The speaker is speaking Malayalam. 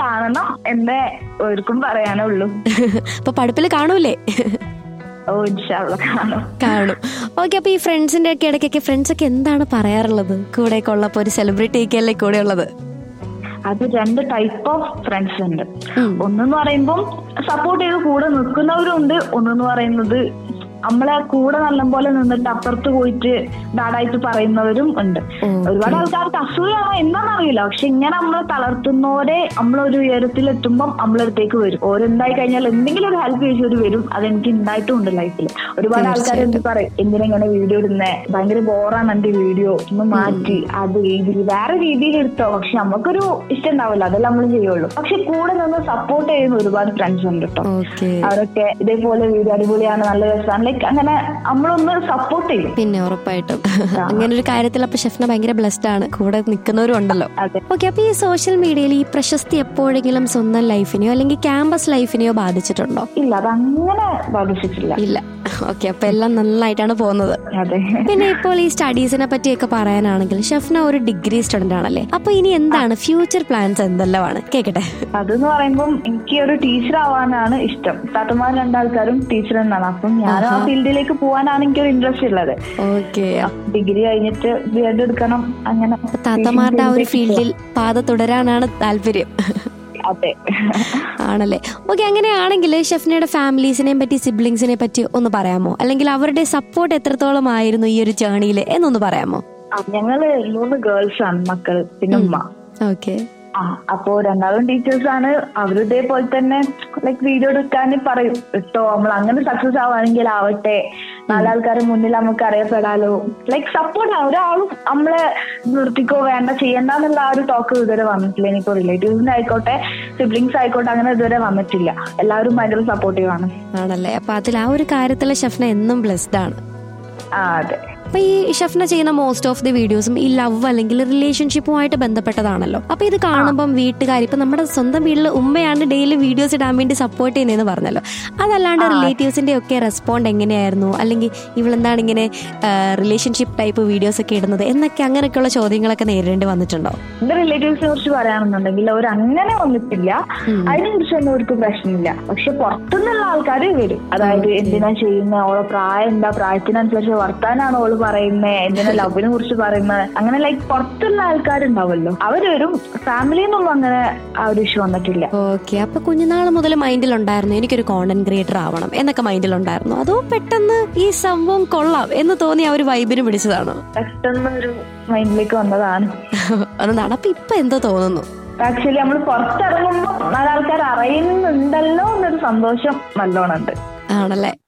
കാണണം എന്നേ ഓർക്കും പറയാനുള്ളൂ അപ്പൊ പഠിപ്പിൽ കാണൂലേ ഓ ഇൻഷാള്ള കാണും കാണും ഓക്കെ അപ്പൊ ഈ ഫ്രണ്ട്സിന്റെ ഒക്കെ ഇടയ്ക്കൊക്കെ ഫ്രണ്ട്സ് ഒക്കെ എന്താണ് പറയാറുള്ളത് കൂടെ ഒക്കെ ഉള്ളപ്പോ ഒരു സെലിബ്രിറ്റി ഒക്കെ അല്ലേ കൂടെ ഉള്ളത് അത് രണ്ട് ടൈപ്പ് ഓഫ് ഫ്രണ്ട്സ് ഉണ്ട് ഉം. ഒന്നെന്ന് പറയുമ്പം സപ്പോർട്ട് ചെയ്ത് കൂടെ നിൽക്കുന്നവരുണ്ട് ഒന്നെന്ന് പറയുന്നത് നമ്മളെ കൂടെ നല്ലപോലെ നിന്നിട്ട് അപ്പുറത്ത് പോയിട്ട് ബാഡായിട്ട് പറയുന്നവരും ഉണ്ട് ഓ, ഒരുപാട് ആൾക്കാർക്ക് അസൂയാണോ എന്താണെന്നറിയില്ല പക്ഷെ ഇങ്ങനെ നമ്മളെ തളർത്തുന്നവരെ നമ്മളൊരു ഉയരത്തിലെത്തുമ്പം നമ്മളടുത്തേക്ക് വരും ഓരെന്തായി കഴിഞ്ഞാൽ എന്തെങ്കിലും ഒരു ഹെൽപ്പ് ചോദിച്ചവര് വരും അതെനിക്ക് ഉണ്ടായിട്ടും ഉണ്ട് ലൈഫിൽ ഒരുപാട് ആൾക്കാർ എന്ത് പറയും എന്തിനാ ഇങ്ങനെ വീഡിയോ ഇടുന്നേ ഭയങ്കര ബോറാണ് എന്റെ വീഡിയോ ഒന്ന് മാറ്റി അത് രീതി വേറെ രീതിയിൽ എടുത്തോ പക്ഷെ നമുക്കൊരു ഇഷ്ടം ഉണ്ടാവില്ല അതെല്ലാം നമ്മൾ ചെയ്യുള്ളൂ പക്ഷെ കൂടെ നിന്ന് സപ്പോർട്ട് ചെയ്യുന്ന ഒരുപാട് ഫ്രണ്ട്സ് ഉണ്ട് കേട്ടോ ഓക്കെ അവരൊക്കെ ഇതേപോലെ വീഡിയോ അടിപൊളിയാണ് നല്ല രസമാണ് ലൈക്ക് അങ്ങനെ നമ്മളൊന്ന് സപ്പോർട്ട് ചെയ്യും പിന്നെ ഉറപ്പായിട്ടും അങ്ങനെ ഒരു കാര്യത്തിൽ അപ്പൊ ഷെഫിന ഭയങ്കര ബ്ലെസ്ഡ് ആണ് കൂടെ നിൽക്കുന്നവരും ഉണ്ടല്ലോ അതെ ഓക്കെ അപ്പൊ ഈ സോഷ്യൽ മീഡിയയിൽ ഈ പ്രശസ്തി എപ്പോഴെങ്കിലും സ്വന്തം ലൈഫിനെയോ അല്ലെങ്കിൽ ക്യാമ്പസ് ലൈഫിനെയോ ബാധിച്ചിട്ടുണ്ടോ ഇല്ല അതങ്ങനെ ബാധിച്ചിട്ടില്ല ഇല്ല ഓക്കെ അപ്പൊ എല്ലാം നന്നായിട്ടാണ് പോകുന്നത് അതെ പിന്നെ ഇപ്പോൾ ഈ സ്റ്റഡീസിനെ പറ്റിയൊക്കെ പറയാനാണെങ്കിൽ ഷെഫ്ന ഒരു ഡിഗ്രി സ്റ്റുഡന്റ് ആണല്ലേ അപ്പൊ ഇനി എന്താണ് ഫ്യൂച്ചർ പ്ലാൻസ് എന്തെല്ലാമാണ് കേക്കട്ടെ അതെന്ന് പറയുമ്പം എനിക്ക് ഒരു ടീച്ചർ ആവാനാണ് ഇഷ്ടം താത്തമാർ രണ്ടാൾക്കാരും ടീച്ചർ എന്നാണ് അപ്പം ഞാനും ആ ഫീൽഡിലേക്ക് പോകാനാണ് എനിക്കൊരു ഇൻട്രസ്റ്റ് ഉള്ളത് ഓക്കെ ഡിഗ്രി കഴിഞ്ഞിട്ട് ബി എഡ് എടുക്കണം അങ്ങനെ താത്തമാരുടെ ആ ഒരു ഫീൽഡിൽ പാത തുടരാനാണ് താല്പര്യം അതെ ആണല്ലേ ഓക്കെ അങ്ങനെയാണെങ്കിൽ ഷെഫ്നയുടെ ഫാമിലീസിനെ പറ്റി സിബ്ലിങ്സിനെ പറ്റി ഒന്ന് പറയാമോ അല്ലെങ്കിൽ അവരുടെ സപ്പോർട്ട് എത്രത്തോളം ആയിരുന്നു ഈ ഒരു ജേണിയിൽ എന്നൊന്ന് പറയാമോ ആ, ഞങ്ങള് മൂന്ന് ഗേൾസ് ആണ് മക്കള് പിന്നെ ഉമ്മ ഓക്കെ ആ അപ്പോ രണ്ടാളും ടീച്ചേഴ്സ് ആണ് അവര് ഇതേപോലെ തന്നെ ലൈക്ക് വീഡിയോ എടുക്കാൻ പറയും ഇട്ടോ നമ്മൾ അങ്ങനെ സക്സസ് ആവുകയാണെങ്കിൽ ആവട്ടെ നാലാൾക്കാരുടെ മുന്നിൽ നമുക്ക് അറിയപ്പെടാലോ ലൈക്ക് സപ്പോർട്ടാണ് ഒരാളും നമ്മളെ നിർത്തിക്കോ വേണ്ട ചെയ്യണ്ട എന്നുള്ള ആ ഒരു ടോക്ക് ഇതുവരെ വന്നിട്ടില്ല ഇനിയിപ്പോ റിലേറ്റീവ്സിന്റെ ആയിക്കോട്ടെ സിബ്ലിങ്സ് ആയിക്കോട്ടെ അങ്ങനെ ഇതുവരെ വന്നിട്ടില്ല എല്ലാവരും ഭയങ്കര സപ്പോർട്ടീവ് ആണ് ആണല്ലേ അപ്പൊ അതിൽ ആ ഒരു കാര്യത്തിൽ ഷെഫ്ന എന്നും ബ്ലെസ്ഡ് ആണ് ആ അതെ അപ്പൊ ഈ ഷെഫ്ന ചെയ്യുന്ന മോസ്റ്റ് ഓഫ് ദി വീഡിയോസും ഈ ലവ് അല്ലെങ്കിൽ റിലേഷൻഷിപ്പുമായിട്ട് ബന്ധപ്പെട്ടതാണല്ലോ അപ്പൊ ഇത് കാണുമ്പം വീട്ടുകാർ ഇപ്പൊ നമ്മുടെ സ്വന്തം വീട്ടിൽ ഉമ്മയാണ് ഡെയിലി വീഡിയോസ് ഇടാൻ വേണ്ടി സപ്പോർട്ട് ചെയ്യുന്നതെന്ന് പറഞ്ഞല്ലോ അതല്ലാണ്ട് റിലേറ്റീവ്സിന്റെ ഒക്കെ റെസ്പോണ്ട് എങ്ങനെയായിരുന്നു അല്ലെങ്കിൽ ഇവളെന്താണ് ഇങ്ങനെ റിലേഷൻഷിപ്പ് ടൈപ്പ് വീഡിയോസ് ഒക്കെ ഇടുന്നത് എന്നൊക്കെ അങ്ങനെയൊക്കെയുള്ള ചോദ്യങ്ങളൊക്കെ നേരിടേണ്ടി വന്നിട്ടുണ്ടോ എന്റെ റിലേറ്റീവ്സിനെ കുറിച്ച് പറയുകയാണെന്നുണ്ടെങ്കിൽ അവർ അങ്ങനെ വന്നിട്ടില്ല അതിനെ കുറിച്ചൊന്നും അവർക്ക് പ്രശ്നമില്ല പക്ഷെ പുറത്തുനിന്നുള്ള ആൾക്കാർ വരും അതായത് എന്തിനാ ചെയ്യുന്നത് ഓളെ പ്രായം എന്താ പ്രായത്തിനനുസരിച്ച് വർത്താനാണ് ഓള് പറയുന്നത് എന്തിനാ ലവിനെ കുറിച്ച് പറയുന്നത് അങ്ങനെ ലൈക്ക് പുറത്തുള്ള ആൾക്കാരുണ്ടാവുമല്ലോ അവര് വരും ഫാമിലിയിൽ നിന്നൊന്നും അങ്ങനെ ആ ഒരു ഇഷ്യൂ വന്നിട്ടില്ല ഓക്കെ അപ്പൊ കുഞ്ഞുനാൾ മുതൽ മൈൻഡിൽ ഉണ്ടായിരുന്നു എനിക്കൊരു കോണ്ടന്റ് ക്രിയേറ്റർ ആവണം എന്നൊക്കെ മൈൻഡിൽ ഉണ്ടായിരുന്നു അതോ പെട്ടെന്ന് ഈ സംഭവം കൊള്ളാം എന്ന് തോന്നി ആ ഒരു വൈബിന് പിടിച്ചതാണോ പെട്ടെന്ന് ഒരു മൈൻഡിലേക്ക് വന്നതാണ് അതാണ് അപ്പൊ ഇപ്പൊ എന്തോ തോന്നുന്നു ആക്ച്വലി നമ്മൾ പുറത്തിറങ്ങുമ്പോൾ നാലാൾക്കാർ അറിയുന്നുണ്ടല്ലോ എന്നൊരു സന്തോഷം നല്ലോണം ഉണ്ട് ആണല്ലേ